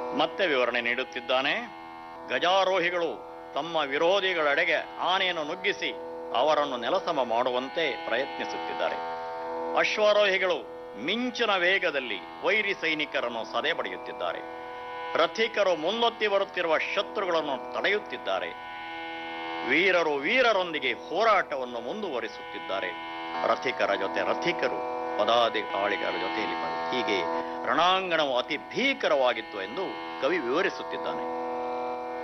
ಮತ್ತೆ ವಿವರಣೆ ನೀಡುತ್ತಿದ್ದಾನೆ ಗಜಾರೋಹಿಗಳು ತಮ್ಮ ವಿರೋಧಿಗಳೆಡೆಗೆ ಆನೆಯನ್ನು ನುಗ್ಗಿಸಿ ಅವರನ್ನು ನೆಲಸಮ ಮಾಡುವಂತೆ ಪ್ರಯತ್ನಿಸುತ್ತಿದ್ದಾರೆ ಅಶ್ವಾರೋಹಿಗಳು ಮಿಂಚಿನ ವೇಗದಲ್ಲಿ ವೈರಿ ಸೈನಿಕರನ್ನು ಸದೆ ಬಡಿಯುತ್ತಿದ್ದಾರೆ ರಥಿಕರು ಮುನ್ನೊತ್ತಿ ಬರುತ್ತಿರುವ ಶತ್ರುಗಳನ್ನು ತಡೆಯುತ್ತಿದ್ದಾರೆ ವೀರರು ವೀರರೊಂದಿಗೆ ಹೋರಾಟವನ್ನು ಮುಂದುವರಿಸುತ್ತಿದ್ದಾರೆ ರಥಿಕರ ಜೊತೆ ರಥಿಕರು ಪದಾಧಿಕಾರಿಗಳ ಜೊತೆಯಲ್ಲಿ ಬಂದು ಹೀಗೆ ರಣಾಂಗಣವು ಅತಿ ಭೀಕರವಾಗಿತ್ತು ಎಂದು ಕವಿ ವಿವರಿಸುತ್ತಿದ್ದಾನೆ